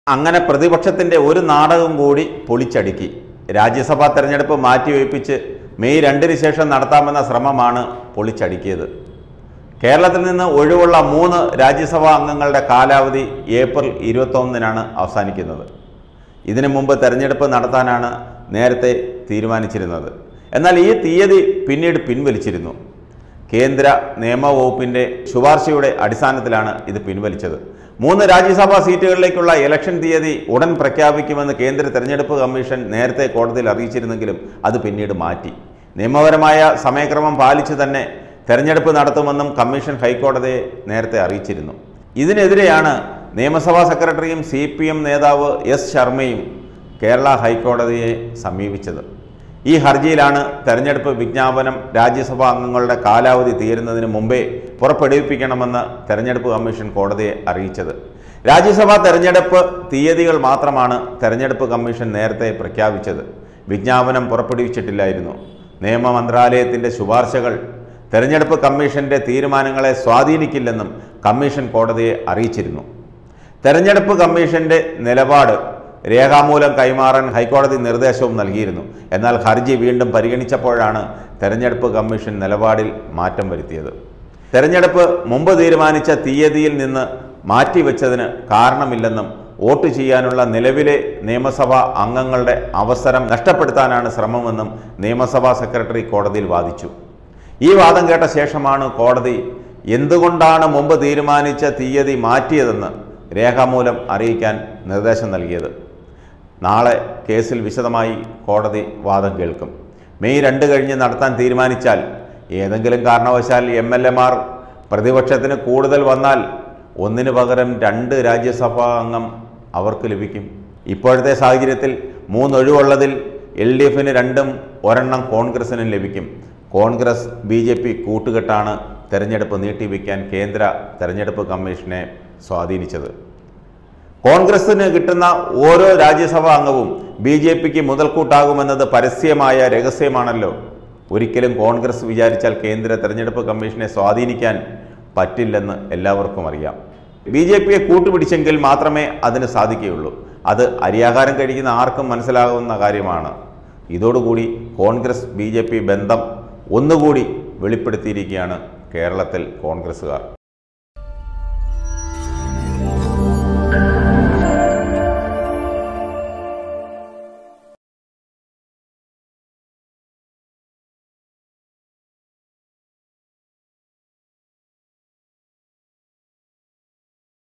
അങ്ങനെ പ്രതിപക്ഷത്തിന്റെ ഒരു നാടകം കൂടി പൊളിച്ചടുക്കി രാജ്യസഭാ തെരഞ്ഞെടുപ്പ് മാറ്റിവെപ്പിച്ച് മെയ് രണ്ടിന് ശേഷം നടത്താമെന്ന ശ്രമമാണ് പൊളിച്ചടുക്കിയത് കേരളത്തിൽ നിന്ന് ഒഴിവുള്ള മൂന്ന് രാജ്യസഭാ അംഗങ്ങളുടെ കാലാവധി ഏപ്രിൽ ഇരുപത്തൊന്നിനാണ് അവസാനിക്കുന്നത് ഇതിനു മുമ്പ് തെരഞ്ഞെടുപ്പ് നടത്താനാണ് നേരത്തെ തീരുമാനിച്ചിരുന്നത് എന്നാൽ ഈ തീയതി പിന്നീട് പിൻവലിച്ചിരുന്നു കേന്ദ്ര നിയമവകുപ്പിൻ്റെ ശുപാർശയുടെ അടിസ്ഥാനത്തിലാണ് ഇത് പിൻവലിച്ചത് മൂന്ന് രാജ്യസഭാ സീറ്റുകളിലേക്കുള്ള ഇലക്ഷൻ തീയതി ഉടൻ പ്രഖ്യാപിക്കുമെന്ന് കേന്ദ്ര തെരഞ്ഞെടുപ്പ് കമ്മീഷൻ നേരത്തെ കോടതിയിൽ അറിയിച്ചിരുന്നെങ്കിലും അത് പിന്നീട് മാറ്റി നിയമപരമായ സമയക്രമം പാലിച്ചു തന്നെ തെരഞ്ഞെടുപ്പ് നടത്തുമെന്നും കമ്മീഷൻ ഹൈക്കോടതിയെ നേരത്തെ അറിയിച്ചിരുന്നു ഇതിനെതിരെയാണ് നിയമസഭാ സെക്രട്ടറിയും സി പി എം നേതാവ് എസ് ശർമ്മയും കേരള ഹൈക്കോടതിയെ സമീപിച്ചത് ഈ ഹർജിയിലാണ് തെരഞ്ഞെടുപ്പ് വിജ്ഞാപനം രാജ്യസഭാ അംഗങ്ങളുടെ കാലാവധി തീരുന്നതിന് മുമ്പേ പുറപ്പെടുവിപ്പിക്കണമെന്ന് തെരഞ്ഞെടുപ്പ് കമ്മീഷൻ കോടതിയെ അറിയിച്ചത് രാജ്യസഭാ തെരഞ്ഞെടുപ്പ് തീയതികൾ മാത്രമാണ് തെരഞ്ഞെടുപ്പ് കമ്മീഷൻ നേരത്തെ പ്രഖ്യാപിച്ചത് വിജ്ഞാപനം പുറപ്പെടുവിച്ചിട്ടില്ലായിരുന്നു നിയമ മന്ത്രാലയത്തിൻ്റെ ശുപാർശകൾ തെരഞ്ഞെടുപ്പ് കമ്മീഷന്റെ തീരുമാനങ്ങളെ സ്വാധീനിക്കില്ലെന്നും കമ്മീഷൻ കോടതിയെ അറിയിച്ചിരുന്നു തെരഞ്ഞെടുപ്പ് കമ്മീഷന്റെ നിലപാട് രേഖാമൂലം കൈമാറാൻ ഹൈക്കോടതി നിർദ്ദേശവും നൽകിയിരുന്നു എന്നാൽ ഹർജി വീണ്ടും പരിഗണിച്ചപ്പോഴാണ് തെരഞ്ഞെടുപ്പ് കമ്മീഷൻ നിലപാടിൽ മാറ്റം വരുത്തിയത് തെരഞ്ഞെടുപ്പ് മുമ്പ് തീരുമാനിച്ച തീയതിയിൽ നിന്ന് മാറ്റിവെച്ചതിന് കാരണമില്ലെന്നും വോട്ട് ചെയ്യാനുള്ള നിലവിലെ നിയമസഭാ അംഗങ്ങളുടെ അവസരം നഷ്ടപ്പെടുത്താനാണ് ശ്രമമെന്നും നിയമസഭാ സെക്രട്ടറി കോടതിയിൽ വാദിച്ചു ഈ വാദം കേട്ട ശേഷമാണ് കോടതി എന്തുകൊണ്ടാണ് മുമ്പ് തീരുമാനിച്ച തീയതി മാറ്റിയതെന്ന് രേഖാമൂലം അറിയിക്കാൻ നിർദ്ദേശം നൽകിയത് നാളെ കേസിൽ വിശദമായി കോടതി വാദം കേൾക്കും മെയ് രണ്ട് കഴിഞ്ഞ് നടത്താൻ തീരുമാനിച്ചാൽ ഏതെങ്കിലും കാരണവശാൽ എം എൽ എമാർ പ്രതിപക്ഷത്തിന് കൂടുതൽ വന്നാൽ ഒന്നിനു പകരം രണ്ട് രാജ്യസഭാ അംഗം അവർക്ക് ലഭിക്കും ഇപ്പോഴത്തെ സാഹചര്യത്തിൽ മൂന്നൊഴിവുള്ളതിൽ എൽ ഡി എഫിന് രണ്ടും ഒരെണ്ണം കോൺഗ്രസിനും ലഭിക്കും കോൺഗ്രസ് ബി ജെ പി കൂട്ടുകെട്ടാണ് തെരഞ്ഞെടുപ്പ് നീട്ടിവെക്കാൻ കേന്ദ്ര തെരഞ്ഞെടുപ്പ് കമ്മീഷനെ സ്വാധീനിച്ചത് കോൺഗ്രസിന് കിട്ടുന്ന ഓരോ രാജ്യസഭാ അംഗവും ബി ജെ പിക്ക് മുതൽക്കൂട്ടാകുമെന്നത് പരസ്യമായ രഹസ്യമാണല്ലോ ഒരിക്കലും കോൺഗ്രസ് വിചാരിച്ചാൽ കേന്ദ്ര തെരഞ്ഞെടുപ്പ് കമ്മീഷനെ സ്വാധീനിക്കാൻ പറ്റില്ലെന്ന് എല്ലാവർക്കും അറിയാം ബി ജെ പിയെ കൂട്ടുപിടിച്ചെങ്കിൽ മാത്രമേ അതിന് സാധിക്കുകയുള്ളൂ അത് അരിയാഹാരം കഴിക്കുന്ന ആർക്കും മനസ്സിലാകുന്ന കാര്യമാണ് ഇതോടുകൂടി കോൺഗ്രസ് ബി ബന്ധം ഒന്നുകൂടി വെളിപ്പെടുത്തിയിരിക്കുകയാണ് കേരളത്തിൽ കോൺഗ്രസ്സുകാർ